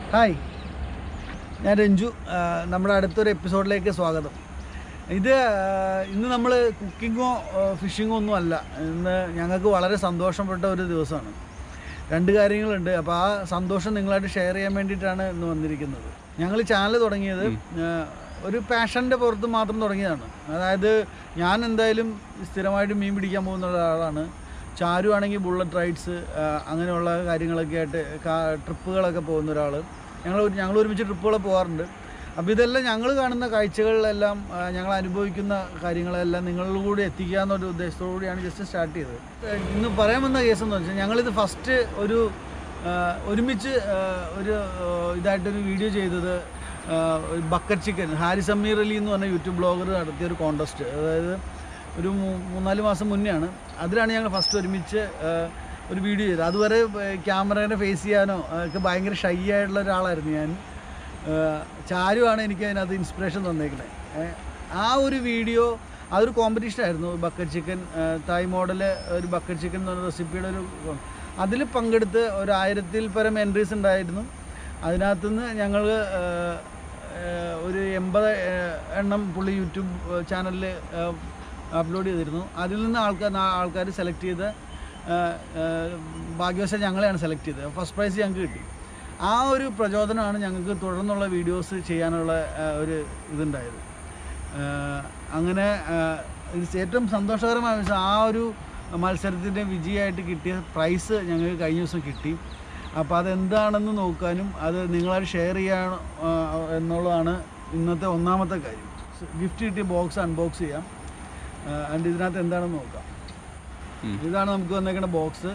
Hi ഞാൻ രഞ്ജു ആ, നമ്മുടെ അടുത്തൊരു എപ്പിസോഡിലേക്ക് സ്വാഗതം ഇത് ആ, ഇന്ന് നമ്മൾ കുക്കിങ്ങോ ഫിഷിങ്ങോ ഒന്നും അല്ല ഇന്ന് ഞങ്ങൾക്ക് വളരെ സന്തോഷപ്പെട്ട ഒരു ദിവസമാണ് രണ്ട് കാര്യങ്ങളുണ്ട് അപ്പോൾ ആ സന്തോഷം നിങ്ങളായിട്ട് ഷെയർ ചെയ്യാൻ വേണ്ടിയിട്ടാണ് ഇന്ന് വന്നിരിക്കുന്നത് ഞങ്ങൾ ചാനൽ തുടങ്ങിയത് ആ, ഒരു പാഷൻ്റെ പുറത്ത് മാത്രം തുടങ്ങിയതാണ് അതായത് ഞാൻ എന്തായാലും സ്ഥിരമായിട്ട് മീൻ പിടിക്കാൻ പോകുന്ന ഒരാളാണ് ചാരു ആണെങ്കിൽ ബുള്ളറ്റ് റൈഡ്സ് അങ്ങനെയുള്ള കാര്യങ്ങളൊക്കെ ആയിട്ട് കാ- ട്രിപ്പുകളൊക്കെ പോകുന്ന ഒരാൾ ഞങ്ങൾ ഞങ്ങൾ ഒരുമിച്ച് ട്രിപ്പുകളൊക്കെ പോകാറുണ്ട് അപ്പോൾ ഇതെല്ലാം ഞങ്ങൾ കാണുന്ന കാഴ്ചകളിലെല്ലാം ആ, ഞങ്ങൾ അനുഭവിക്കുന്ന കാര്യങ്ങളെല്ലാം നിങ്ങളിലും കൂടി എത്തിക്കുക എന്നൊരു ഉദ്ദേശത്തോടു കൂടിയാണ് ജസ്റ്റ് സ്റ്റാർട്ട് ചെയ്തത് ഏഹ് ഇന്ന് പറയാൻ വന്ന കേസ് എന്ന് വെച്ചാൽ ഞങ്ങളിത് ഫസ്റ്റ് ഒരു ആ, ഒരുമിച്ച് ആ, ഒരു ആ, ഇതായിട്ടൊരു വീഡിയോ ചെയ്തത് ബക്കറ്റ് ചിക്കൻ ഹാരിസ് അമീർ അലി എന്ന് പറഞ്ഞ യൂട്യൂബ് ബ്ലോഗർ നടത്തിയ ഒരു കോണ്ടസ്റ്റ് അതായത് ഒരു മൂ- മൂന്നാല് മാസം മുന്നെയാണ് അതിലാണ് ഞങ്ങൾ ഫസ്റ്റ് ഒരുമിച്ച് ആ, ഒരു വീഡിയോ ചെയ്തത് അതുവരെ ക്യാമറേനെ ഫേസ് ചെയ്യാനോ ആ, ഒക്കെ ഭയങ്കര ഷൈ ആയിട്ടുള്ള ഒരാളായിരുന്നു ഞാൻ ആ, ചാരുവാണ് എനിക്ക് അതിനകത്ത് ഇൻസ്പിറേഷൻ തന്നേക്കുന്നത് ആ ഒരു വീഡിയോ അതൊരു കോമ്പറ്റീഷൻ ആയിരുന്നു ബക്കറ്റ് ചിക്കൻ തായ് മോഡൽ ഒരു ബക്കറ്റ് ചിക്കൻ എന്ന് പറഞ്ഞ റെസിപ്പിയുടെ ഒരു അതിൽ പങ്കെടുത്ത് ഒരു ആയിരത്തിൽ പരം എൻട്രീസ് ഉണ്ടായിരുന്നു അതിനകത്തുനിന്ന് ഞങ്ങൾ ഒരു എൺപത് എണ്ണം പുള്ളി യൂട്യൂബ് ചാനലിൽ അപ്ലോഡ് ചെയ്തിരുന്നു അതിൽ നിന്ന് ആൾക്കാർ ആൾക്കാർ സെലക്ട് ചെയ്ത് ആ, ആ, ഭാഗ്യവശാൽ ഞങ്ങളെയാണ് സെലക്ട് ചെയ്തത് ഫസ്റ്റ് പ്രൈസ് ഞങ്ങൾക്ക് കിട്ടി ആ ഒരു പ്രചോദനമാണ് ഞങ്ങൾക്ക് തുടർന്നുള്ള വീഡിയോസ് ചെയ്യാനുള്ള ആ, ഒരു ഇതുണ്ടായത് ആ, അങ്ങനെ ആ, ഇത് ഏറ്റവും സന്തോഷകരമായ വിഷയം ആ ഒരു മത്സരത്തിൻ്റെ വിജയമായിട്ട് കിട്ടിയ പ്രൈസ് ഞങ്ങൾക്ക് കഴിഞ്ഞ ദിവസം കിട്ടി അപ്പോൾ അതെന്താണെന്ന് നോക്കാനും അത് നിങ്ങളായിട്ട് ഷെയർ ചെയ്യാൻ എന്നുള്ളതാണ് ഇന്നത്തെ ഒന്നാമത്തെ കാര്യം ഗിഫ്റ്റ് കിട്ടിയ ബോക്സ് അൺബോക്സ് ചെയ്യാം ആൻഡ് ഇതിനകത്ത് എന്താണെന്ന് നോക്കാം ഉം. ഇതാണ് നമുക്ക് വന്നേക്കുന്ന ബോക്സ്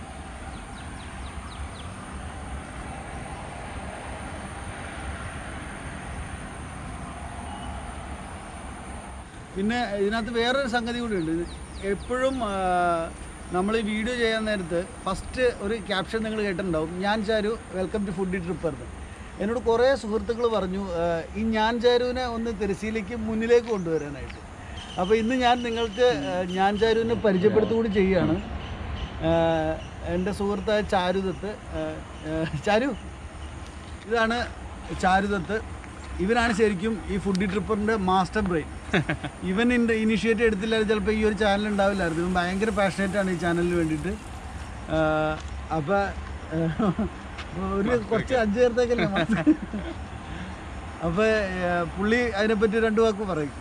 പിന്നെ ഇതിനകത്ത് വേറൊരു സംഗതി കൂടിയുണ്ട് ഇത് എപ്പോഴും നമ്മൾ ഈ വീഡിയോ ചെയ്യാൻ നേരത്ത് ഫസ്റ്റ് ഒരു ക്യാപ്ഷൻ നിങ്ങൾ കേട്ടിട്ടുണ്ടാവും ഞാൻ ചാരു വെൽക്കം ടു ഫുഡി ട്രിപ്പർന്ന് എന്നോട് കുറേ സുഹൃത്തുക്കൾ പറഞ്ഞു ആ, ഈ ഞാൻ ചാരുവിനെ ഒന്ന് തിരശ്ശീലേക്ക് മുന്നിലേക്ക് കൊണ്ടുവരാനായിട്ട് അപ്പോൾ ഇന്ന് ഞാൻ നിങ്ങൾക്ക് ആ, ഞാൻ ചാരുവിനെ പരിചയപ്പെടുത്തുകൂടി ചെയ്യുകയാണ് ആ, എൻ്റെ സുഹൃത്തായ ചാരുദത്ത് ആ, ആ, ചാരു ഇതാണ് ചാരുദത്ത് ഇവനാണ് ശരിക്കും ഈ ഫുഡി ട്രിപ്പറിൻ്റെ മാസ്റ്റർ ബ്രെയിൻ ഇവൻ ഇൻ്റെ ഇനിഷ്യേറ്റീവ് എടുത്തില്ലായിരുന്നു ചിലപ്പോൾ ഈ ഒരു ചാനൽ ഉണ്ടാവില്ലായിരുന്നു ഇവൻ ഭയങ്കര പാഷനേറ്റ് ആണ് ഈ ചാനലിന് വേണ്ടിയിട്ട് അപ്പോൾ ഒരു കുറച്ച് അഞ്ച് പേർത്തേക്കല്ലേ അപ്പോൾ പുള്ളി അതിനെപ്പറ്റി രണ്ട് വാക്ക് പറയും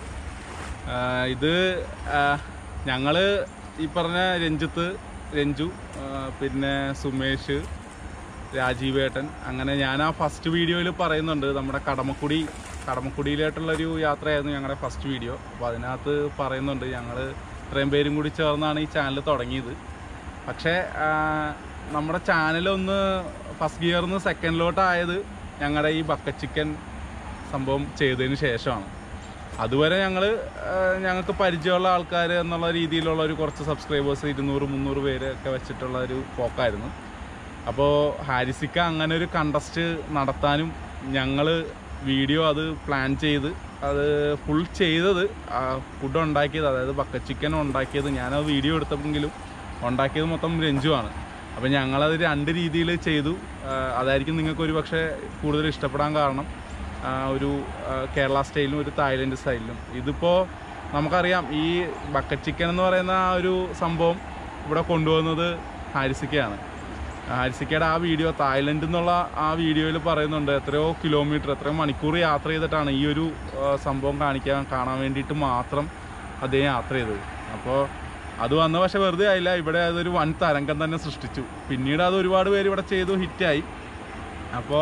ആ, ഇത് ആ, ഞങ്ങള് ഈ പറഞ്ഞ രഞ്ജിത്ത് രഞ്ജു ആ, പിന്നെ സുമേഷ് രാജീവേട്ടൻ അങ്ങനെ ഞാൻ ആ ഫസ്റ്റ് വീഡിയോയിൽ പറയുന്നുണ്ട് നമ്മുടെ കടമക്കുടി കടമക്കുടിയിലായിട്ടുള്ളൊരു യാത്രയായിരുന്നു ഞങ്ങളുടെ ഫസ്റ്റ് വീഡിയോ അപ്പോൾ അതിനകത്ത് പറയുന്നുണ്ട് ഞങ്ങൾ ഇത്രയും പേരും കൂടി ചേർന്നാണ് ഈ ചാനൽ തുടങ്ങിയത് പക്ഷേ ആ, നമ്മുടെ ചാനലൊന്ന് ഫസ്റ്റ് ഗിയറിന്ന് സെക്കൻഡിലോട്ടായത് ഞങ്ങളുടെ ഈ ബക്കറ്റ് ചിക്കൻ സംഭവം ചെയ്തതിന് ശേഷമാണ് അതുവരെ ഞങ്ങൾ ഞങ്ങൾക്ക് പരിചയമുള്ള ആൾക്കാർ എന്നുള്ള രീതിയിലുള്ള ഒരു കുറച്ച് സബ്സ്ക്രൈബേഴ്സ് ഇരുന്നൂറ് മുന്നൂറ് പേര് ഒക്കെ വെച്ചിട്ടുള്ള ഒരു പോക്കായിരുന്നു അപ്പോൾ ഹാരിസിക്ക അങ്ങനെ ഒരു കണ്ടസ്റ്റ് നടത്താനും ഞങ്ങൾ വീഡിയോ അത് പ്ലാൻ ചെയ്ത് അത് ഫുൾ ചെയ്തത് ഫുഡ് ഉണ്ടാക്കിയത് അതായത് ബക്കറ്റ് ചിക്കൻ ഉണ്ടാക്കിയത് ഞാനത് വീഡിയോ എടുത്തെങ്കിലും ഉണ്ടാക്കിയത് മൊത്തം രഞ്ജുവാണ് അപ്പോൾ ഞങ്ങളത് രണ്ട് രീതിയിൽ ചെയ്തു ആ, അതായിരിക്കും നിങ്ങൾക്ക് ഒരു പക്ഷേ കൂടുതൽ ഇഷ്ടപ്പെടാൻ കാരണം ആ, ഒരു ആ, കേരള സ്റ്റൈലിലും ഒരു തായ്ലൻഡ് സ്റ്റൈലിലും ഇതിപ്പോൾ നമുക്കറിയാം ഈ ബക്കറ്റ് ചിക്കൻ എന്ന് പറയുന്ന ആ ഒരു സംഭവം ഇവിടെ കൊണ്ടുവന്നത് ഹാരിസിക്കയാണ് ഹാരിസിക്കയുടെ ആ വീഡിയോ തായ്ലൻഡ് എന്നുള്ള ആ വീഡിയോയിൽ പറയുന്നുണ്ട് എത്രയോ കിലോമീറ്റർ എത്രയോ മണിക്കൂർ യാത്ര ചെയ്തിട്ടാണ് ഈ ഒരു ആ, സംഭവം കാണിക്കാൻ കാണാൻ വേണ്ടിയിട്ട് മാത്രം അദ്ദേഹം യാത്ര ചെയ്തത് അപ്പോൾ അത് വന്ന പക്ഷെ വെറുതെ ആയില്ല ഇവിടെ അതൊരു വൻ തരംഗം തന്നെ സൃഷ്ടിച്ചു പിന്നീട് അത് ഒരുപാട് പേര് ഇവിടെ ചെയ്തു ഹിറ്റായി അപ്പോൾ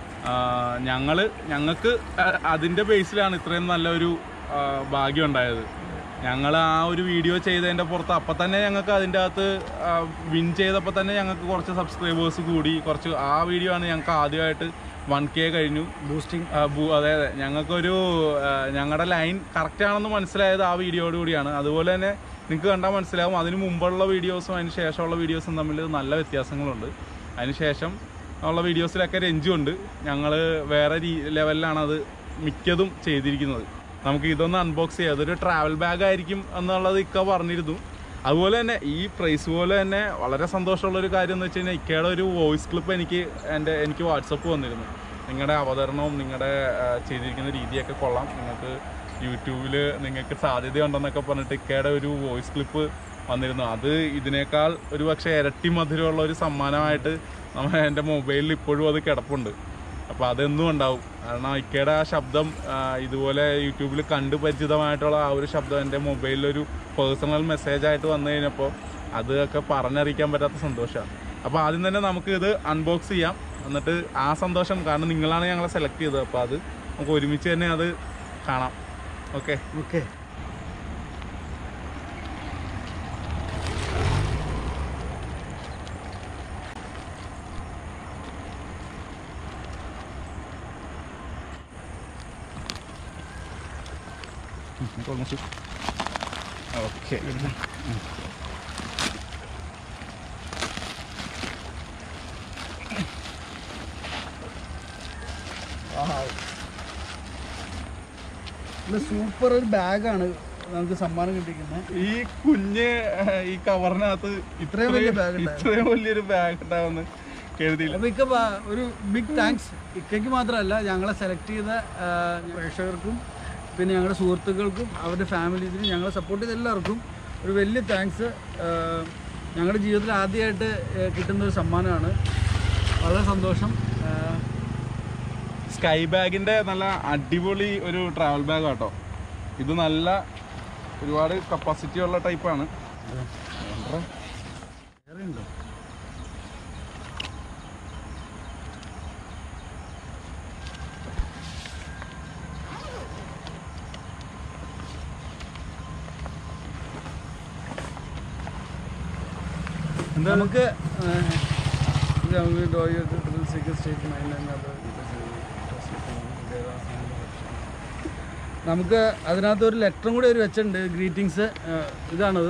ഞങ്ങൾ ഞങ്ങൾക്ക് അതിൻ്റെ ബേസിലാണ് ഇത്രയും നല്ലൊരു ആ, ഭാഗ്യം ഉണ്ടായത് ഞങ്ങൾ ആ ഒരു വീഡിയോ ചെയ്തതിൻ്റെ പുറത്ത് അപ്പം തന്നെ ഞങ്ങൾക്ക് അതിൻ്റെ അകത്ത് വിൻ ചെയ്തപ്പോൾ തന്നെ ഞങ്ങൾക്ക് കുറച്ച് സബ്സ്ക്രൈബേഴ്സ് കൂടി കുറച്ച് ആ വീഡിയോ ആണ് ഞങ്ങൾക്ക് ആദ്യമായിട്ട് വൺ കെ കഴിഞ്ഞു ബൂസ്റ്റിംഗ് ആ, ബു- അതെ അതെ ഞങ്ങൾക്കൊരു ഞങ്ങളുടെ ലൈൻ കറക്റ്റ് ആണെന്ന് മനസ്സിലായത് ആ വീഡിയോയോട് കൂടിയാണ് അതുപോലെ തന്നെ നിങ്ങൾക്ക് കണ്ടാൽ മനസ്സിലാവും അതിന് മുമ്പുള്ള വീഡിയോസും അതിന് ശേഷമുള്ള വീഡിയോസും തമ്മിൽ നല്ല വ്യത്യാസങ്ങളുണ്ട് അതിന് ശേഷം ഉള്ള വീഡിയോസിലൊക്കെ രഞ്ജുണ്ട് ഞങ്ങൾ വേറെ രീ ലെവലിലാണ് അത് മിക്കതും ചെയ്തിരിക്കുന്നത് നമുക്ക് ഇതൊന്ന് അൺബോക്സ് ചെയ്യാം അതൊരു ട്രാവൽ ബാഗ് ആയിരിക്കും എന്നുള്ളത് ഇക്ക പറഞ്ഞിരുന്നു അതുപോലെ തന്നെ ഈ പ്രൈസ് പോലെ തന്നെ വളരെ സന്തോഷമുള്ള ഒരു കാര്യം എന്ന് വെച്ച് കഴിഞ്ഞാൽ ഇക്കയുടെ ഒരു വോയിസ് ക്ലിപ്പ് എനിക്ക് എൻ്റെ എനിക്ക് വാട്സപ്പ് വന്നിരുന്നു നിങ്ങളുടെ അവതരണവും നിങ്ങളുടെ ആ, ചെയ്തിരിക്കുന്ന രീതിയൊക്കെ കൊള്ളാം നിങ്ങൾക്ക് യൂട്യൂബിൽ നിങ്ങൾക്ക് സാധ്യതയുണ്ടെന്നൊക്കെ പറഞ്ഞിട്ട് ഇക്കയുടെ ഒരു വോയിസ് ക്ലിപ്പ് വന്നിരുന്നു അത് ഇതിനേക്കാൾ ഒരു പക്ഷേ ഇരട്ടി മധുരമുള്ള ഒരു സമ്മാനമായിട്ട് നമ്മ എൻ്റെ മൊബൈലിൽ ഇപ്പോഴും അത് കിടപ്പുണ്ട് അപ്പോൾ അതെന്നും ഉണ്ടാവും കാരണം ഇക്കയുടെ ആ ശബ്ദം ആ, ഇതുപോലെ യൂട്യൂബിൽ കണ്ടു പരിചിതമായിട്ടുള്ള ആ ഒരു ശബ്ദം എൻ്റെ മൊബൈലിലൊരു പേഴ്സണൽ മെസ്സേജ് ആയിട്ട് വന്നു കഴിഞ്ഞപ്പോൾ അതൊക്കെ പറഞ്ഞറിയിക്കാൻ പറ്റാത്ത സന്തോഷമാണ് അപ്പോൾ ആദ്യം തന്നെ നമുക്ക് ഇത് അൺബോക്സ് ചെയ്യാം എന്നിട്ട് ആ സന്തോഷം കാരണം നിങ്ങളാണ് ഞങ്ങളെ സെലക്ട് ചെയ്തത് അപ്പോൾ അത് നമുക്ക് ഒരുമിച്ച് തന്നെ അത് കാണാം ഓക്കെ ഓക്കെ ഓക്കെ സൂപ്പർ ഒരു ബാഗാണ് നമുക്ക് സമ്മാനം കിട്ടിയിരിക്കുന്നത് ഈ കുഞ്ഞ് ഏഹ്, ഈ കവറിനകത്ത് ഇത്രയും വലിയ bag ഉണ്ടായിരുന്നു. ഇത്രയും വലിയൊരു ബാഗ് ഉണ്ടാവുമെന്ന് കരുതിയില്ല അപ്പൊ ഇക്ക പ- ഒരു ബിഗ് താങ്ക്സ് ഇക്കയ്ക്ക് മാത്രമല്ല ഞങ്ങളെ സെലക്ട് ചെയ്ത ആ, പ്രേക്ഷകർക്കും പിന്നെ ഞങ്ങളുടെ സുഹൃത്തുക്കൾക്കും അവരുടെ ഫാമിലീസിനും ഞങ്ങളെ സപ്പോർട്ട് ചെയ്ത എല്ലാവർക്കും ഒരു വലിയ താങ്ക്സ് ഞങ്ങളുടെ ജീവിതത്തിൽ ആദ്യമായിട്ട് ആ, കിട്ടുന്ന ഒരു സമ്മാനമാണ് വളരെ സന്തോഷം ആ, സ്കൈ ബാഗിന്റെ നല്ല അടിപൊളി ഒരു ട്രാവൽ ബാഗ് കേട്ടോ ഇത് നല്ല ഒരുപാട് കപ്പാസിറ്റി ഉള്ള ടൈപ്പാണ് വേറെ ഉണ്ടോ നമുക്ക് ആ, ഇത് നമുക്ക് draw ചെയ്തിട്ട് drill secret statement അതിനകത്ത് ഇത് നമുക്ക് അതിനകത്ത് ഒരു ലെറ്ററും കൂടി ഒരു വെച്ചിട്ടുണ്ട് ഗ്രീറ്റിങ്സ് ഇതാണത്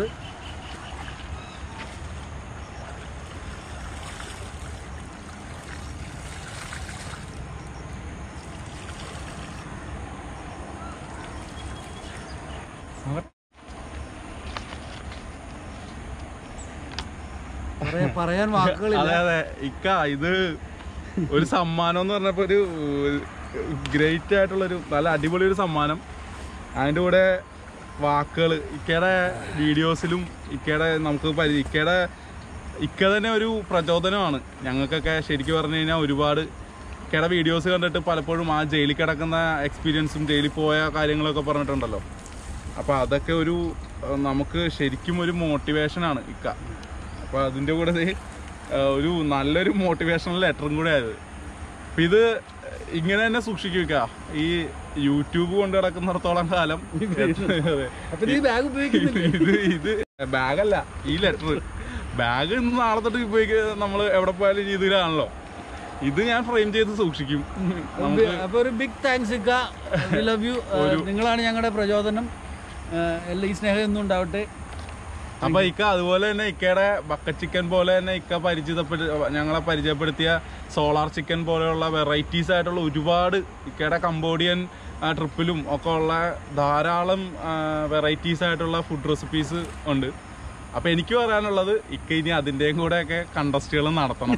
പറയാ- പറയാൻ വാക്കുകളില്ല അതെ അതെ ഇക്ക ഇത് ഒരു സമ്മാനം എന്ന് പറഞ്ഞപ്പോ ഒരു ഗ്രേറ്റ് ആയിട്ടുള്ള ഒരു നല്ല അടിപൊളി ഒരു സമ്മാനം അതിൻ്റെ കൂടെ വാക്കുകൾ ഇക്കയുടെ വീഡിയോസിലും ഇക്കയുടെ നമുക്ക് പരി ഇക്കയുടെ ഇക്ക തന്നെ ഒരു പ്രചോദനമാണ് ഞങ്ങൾക്കൊക്കെ ശരിക്കും പറഞ്ഞു കഴിഞ്ഞാൽ ഒരുപാട് ഇക്കയുടെ വീഡിയോസ് കണ്ടിട്ട് പലപ്പോഴും ആ ജയിലിൽ കിടക്കുന്ന എക്സ്പീരിയൻസും ജയിലിൽ പോയ കാര്യങ്ങളൊക്കെ പറഞ്ഞിട്ടുണ്ടല്ലോ അപ്പോൾ അതൊക്കെ ഒരു ഏഹ്, നമുക്ക് ശരിക്കും ഒരു മോട്ടിവേഷനാണ് ഇക്ക അപ്പോൾ അതിൻ്റെ കൂടെ ദേ, ഏഹ്, ഒരു നല്ലൊരു മോട്ടിവേഷണൽ ലെറ്ററും കൂടെ ആയത് അപ്പം ഇത് ഇങ്ങനെ തന്നെ സൂക്ഷിക്കുക ഈ യൂട്യൂബ് കൊണ്ട് നടക്കുന്നിടത്തോളം കാലം അതെ. അപ്പൊ നീ ബാഗ് ഉപയോഗിക്കുന്നില്ല ഇത് ഇത് ബാഗല്ല ഈ ലെറ്റർ ബാഗ് ഇന്ന് നാളെ തൊട്ട് ഉപയോഗിക്കുക നമ്മൾ എവിടെ പോയാലും രീതിയിലാണല്ലോ ഇത് ഞാൻ ഫ്രെയിം ചെയ്ത് സൂക്ഷിക്കും നമുക്ക് അപ്പൊ ഒരു ബിഗ് താങ്ക്സ് ഇക്ക ലവ് യു നിങ്ങളാണ് ഞങ്ങളുടെ പ്രചോദനം ആ, എല്ലാ ഈ സ്നേഹം എന്നും ഉണ്ടാവട്ടെ അപ്പൊ ഇക്ക അതുപോലെ തന്നെ ഇക്കയുടെ ബക്കറ്റ് ചിക്കൻ പോലെ തന്നെ ഇക്ക പരിചിതപ്പെടു ഞങ്ങളെ പരിചയപ്പെടുത്തിയ സോളാർ ചിക്കൻ പോലെയുള്ള വെറൈറ്റീസ് ആയിട്ടുള്ള ഒരുപാട് ഇക്കയുടെ കംബോഡിയൻ ആ, ട്രിപ്പിലും ഒക്കെ ഉള്ള ധാരാളം വെറൈറ്റീസ് ആയിട്ടുള്ള ഫുഡ് റെസിപ്പീസ് ഉണ്ട് അപ്പൊ എനിക്ക് പറയാനുള്ളത് ഇക്ക ഇനി അതിന്റെയും കൂടെ ഒക്കെ കണ്ടസ്റ്റുകൾ നടത്തണം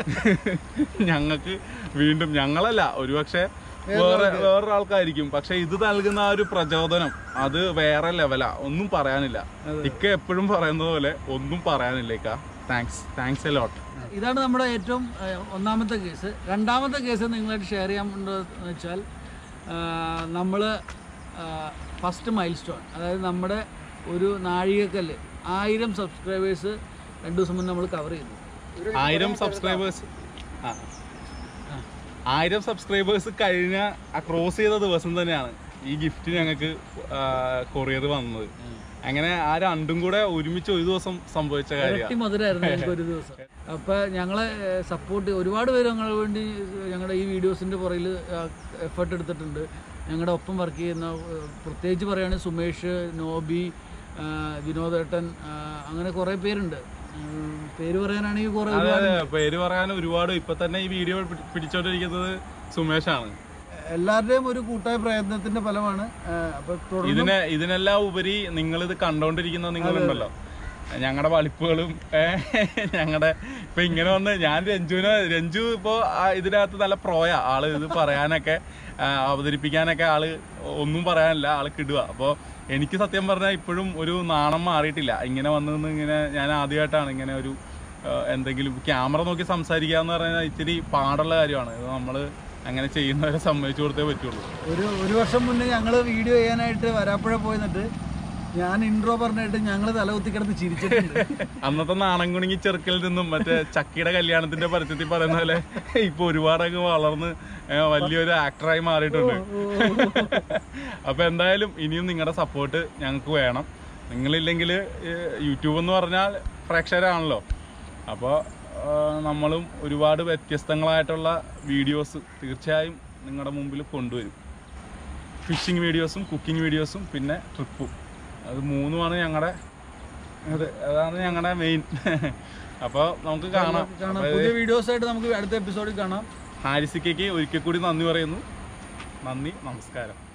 ഞങ്ങൾക്ക് വീണ്ടും ഞങ്ങളല്ല ഒരുപക്ഷെ വേറെ വേറൊരാൾക്കായിരിക്കും പക്ഷെ ഇത് നൽകുന്ന ആ ഒരു പ്രചോദനം അത് വേറെ ലെവലാ ഒന്നും പറയാനില്ല ഇക്ക എപ്പോഴും പറയുന്നത് പോലെ ഒന്നും പറയാനില്ല ഇക്ക താങ്ക്സ് താങ്ക്സ് എ ലോട്ട് ഇതാണ് നമ്മുടെ ഏറ്റവും ആ, ഒന്നാമത്തെ കേസ് രണ്ടാമത്തെ കേസ് നിങ്ങളായിട്ട് ഷെയർ ചെയ്യാൻ എന്ന് വെച്ചാൽ നമ്മൾ ഫസ്റ്റ് മൈൽ സ്റ്റോൺ അതായത് നമ്മുടെ ഒരു നാഴികക്കല്ല് ആയിരം സബ്സ്ക്രൈബേഴ്സ് രണ്ട് ദിവസം മുന്നേ നമ്മൾ കവർ ചെയ്തു ആയിരം സബ്സ്ക്രൈബേഴ്സ് ആയിരം സബ്സ്ക്രൈബേഴ്സ് കഴിഞ്ഞ ആ ക്രോസ് ചെയ്ത ദിവസം തന്നെയാണ് ഈ ഗിഫ്റ്റ് ഞങ്ങൾക്ക് കൊറിയർ വന്നത് അങ്ങനെ ആ രണ്ടും കൂടെ ഒരുമിച്ച് ഒരു ദിവസം സംഭവിച്ച കാര്യമാണ് ഇരട്ടി മധുരമായിരുന്നു ഞങ്ങൾക്ക് ഒരു ദിവസം അപ്പോൾ ഞങ്ങളെ സപ്പോർട്ട് ഒരുപാട് പേര് ഞങ്ങളെ വേണ്ടി ഞങ്ങളുടെ ഈ വീഡിയോസിൻ്റെ പുറകിൽ എഫേർട്ട് എടുത്തിട്ടുണ്ട് ഞങ്ങളുടെ ഒപ്പം വർക്ക് ചെയ്യുന്ന ഏഹ്, പ്രത്യേകിച്ച് പറയുകയാണെങ്കിൽ സുമേഷ് നോബി ആ, വിനോദേട്ടൻ ആ, അങ്ങനെ കുറേ പേരുണ്ട് ഉം, പേര് പറയാനാണെങ്കിൽ കുറേ അതെ ഒരുപാട് അതെ പേര് പറയാൻ ഒരുപാട് ഇപ്പൊ തന്നെ ഈ വീഡിയോ പിടി- പിടിച്ചോണ്ടിരിക്കുന്നത് സുമേഷാണ് എല്ലാവരുടെയും ഒരു കൂട്ടായ പ്രയത്നത്തിന്റെ ഫലമാണ് ആ, അപ്പൊ തുടർന്ന് ഇതിനെ ഇതിനെല്ലാം ഉപരി നിങ്ങൾ ഇത് കണ്ടോണ്ടിരിക്കുന്ന നിങ്ങളുണ്ടല്ലോ ഞങ്ങളുടെ വളിപ്പുകളും ഞങ്ങളുടെ ഇപ്പൊ ഇങ്ങനെ വന്ന് ഞാൻ രഞ്ജുവിന് രഞ്ജു ഇപ്പോ ആ ഇതിനകത്ത് നല്ല പ്രോയ ആള് ഇത് പറയാനൊക്കെ ആ, അവതരിപ്പിക്കാനൊക്കെ ആള് ഒന്നും പറയാനില്ല ആള് കിടുക അപ്പോൾ എനിക്ക് സത്യം പറഞ്ഞാൽ ഇപ്പോഴും ഒരു നാണം മാറിയിട്ടില്ല ഇങ്ങനെ വന്ന് നിന്ന് ഇങ്ങനെ ഞാൻ ആദ്യമായിട്ടാണ് ഇങ്ങനെ ഒരു ആ, എന്തെങ്കിലും ക്യാമറ നോക്കി സംസാരിക്കുക എന്ന് പറഞ്ഞാൽ ഇച്ചിരി പാടുള്ള കാര്യമാണ് ഇത് നമ്മൾ അങ്ങനെ ചെയ്യുന്നവരെ സമ്മതിച്ചു കൊടുത്തേ പറ്റുള്ളൂ ഒരു ഒരു വർഷം മുന്നേ ഞങ്ങൾ വീഡിയോ ചെയ്യാനായിട്ട് വരാപ്പുഴ പോയി നിന്നിട്ട് ഞാൻ ഇൻട്രോ പറഞ്ഞിട്ട് ഞങ്ങൾ തലകുത്തി കിടന്ന് ചിരിച്ചിട്ടുണ്ട് അന്നത്തെ നാണം കുണുങ്ങി ചെറുക്കൽ നിന്നും മറ്റേ ചക്കിയുടെ കല്യാണത്തിന്റെ പരസ്യത്തിൽ പറയുന്ന പോലെ ഇപ്പൊ ഒരുപാടങ്ങ് വളർന്ന് ഏ, വലിയൊരു ആക്ടറായി മാറിയിട്ടുണ്ട് അപ്പൊ എന്തായാലും ഇനിയും നിങ്ങളുടെ സപ്പോർട്ട് ഞങ്ങൾക്ക് വേണം നിങ്ങളില്ലെങ്കിൽ യൂട്യൂബ് എന്ന് പറഞ്ഞാൽ പ്രേക്ഷകരാണല്ലോ അപ്പോൾ നമ്മളും ഒരുപാട് വ്യത്യസ്തങ്ങളായിട്ടുള്ള വീഡിയോസ് തീർച്ചയായും നിങ്ങളുടെ മുമ്പിൽ കൊണ്ടുവരും ഫിഷിംഗ് വീഡിയോസും കുക്കിംഗ് വീഡിയോസും പിന്നെ ട്രിപ്പും അത് മൂന്നുമാണ് ഞങ്ങളുടെ അത് അതാണ് ഞങ്ങളുടെ മെയിൻ അപ്പോൾ നമുക്ക് കാണാം കാണാം അപ്പൊ പുതിയ വീഡിയോസ് ആയിട്ട് നമുക്ക് അടുത്ത എപ്പിസോഡിൽ കാണാം ഹാരിസിക്കയ്ക്ക് ഒരിക്കൽ കൂടി നന്ദി പറയുന്നു നന്ദി നമസ്കാരം